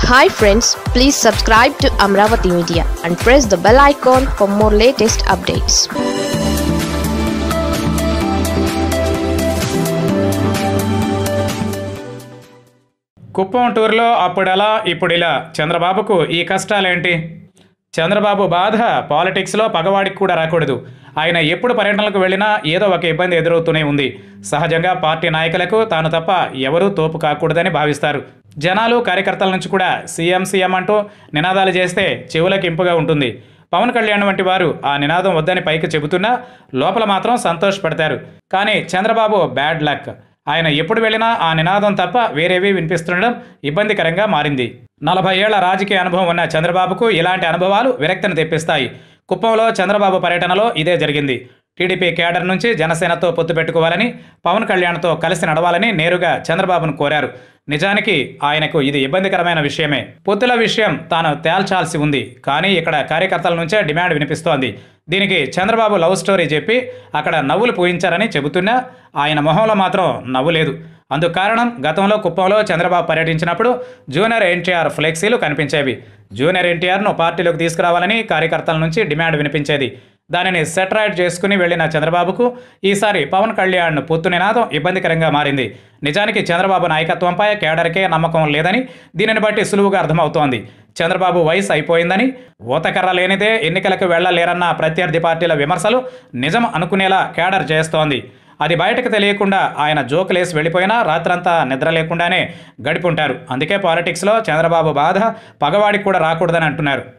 hi friends please subscribe to Amaravati media and press the bell icon for more latest updates Kuppam టూర్లో అప్పుడలా ఇప్పుడిలా చంద్రబాబుకు ఈ కష్టాలేంటి చంద్రబాబు బాధ పాలిటిక్స్లో పగవాడికి కూడా రాకూడదు ఆయన ఎప్పుడు పర్యటనలకు వెళ్ళినా ఏదో ఒక ఇబ్బంది ఎదురవుతూనే ఉంది సహజంగా పార్టీ నాయకులకు తాను తప్ప ఎవరూ తోపు కాకూడదని భావిస్తారు జనాలు కార్యకర్తల నుంచి కూడా సీఎం సీఎం అంటూ నినాదాలు చేస్తే చెవులకు ఇంపుగా ఉంటుంది పవన్ కళ్యాణ్ వంటి వారు ఆ నినాదం వద్దని పైకి చెబుతున్నా లోపల మాత్రం సంతోషపడతారు కానీ చంద్రబాబు బ్యాడ్ లక్ ఆయన ఎప్పుడు వెళ్ళినా ఆ నినాదం తప్ప వేరేవి వినిపిస్తుండడం ఇబ్బందికరంగా మారింది నలభై ఏళ్ల రాజకీయ అనుభవం ఉన్న చంద్రబాబుకు ఇలాంటి అనుభవాలు విరక్తిని తెప్పిస్తాయి కుప్పంలో చంద్రబాబు పర్యటనలో ఇదే జరిగింది టీడీపీ కేడర్ నుంచి జనసేనతో పొత్తు పెట్టుకోవాలని పవన్ కళ్యాణ్తో కలిసి నడవాలని నేరుగా చంద్రబాబును కోరారు నిజానికి ఆయనకు ఇది ఇబ్బందికరమైన విషయమే పొత్తుల విషయం తాను తేల్చాల్సి ఉంది కానీ ఇక్కడ కార్యకర్తల నుంచే డిమాండ్ వినిపిస్తోంది దీనికి చంద్రబాబు లవ్ స్టోరీ చెప్పి అక్కడ నవ్వులు పూయించారని చెబుతున్నా ఆయన మొహంలో మాత్రం నవ్వు లేదు అందుకు కారణం గతంలో కుప్పంలో చంద్రబాబు పర్యటించినప్పుడు జూనియర్ ఎన్టీఆర్ ఫ్లెక్సీలు కనిపించేవి జూనియర్ ఎన్టీఆర్ను పార్టీలోకి తీసుకురావాలని కార్యకర్తల నుంచి డిమాండ్ వినిపించేది దానిని సెటరైట్ చేసుకుని వెళ్లిన చంద్రబాబుకు ఈసారి పవన్ కళ్యాణ్ పొత్తు నినాదం ఇబ్బందికరంగా మారింది నిజానికి చంద్రబాబు నాయకత్వంపై కేడర్కే నమ్మకం లేదని దీనిని బట్టి సులువుగా అర్థమవుతోంది చంద్రబాబు వయసు అయిపోయిందని ఊతకర్ర లేనిదే ఎన్నికలకు వెళ్లలేరన్న ప్రత్యర్థి పార్టీల విమర్శలు నిజం అనుకునేలా కేడర్ చేస్తోంది అది బయటకు తెలియకుండా ఆయన జోకులేసి వెళ్ళిపోయినా రాత్రంతా నిద్ర లేకుండానే గడిపుంటారు అందుకే పాలిటిక్స్లో చంద్రబాబు బాధ పగవాడికి కూడా రాకూడదని అంటున్నారు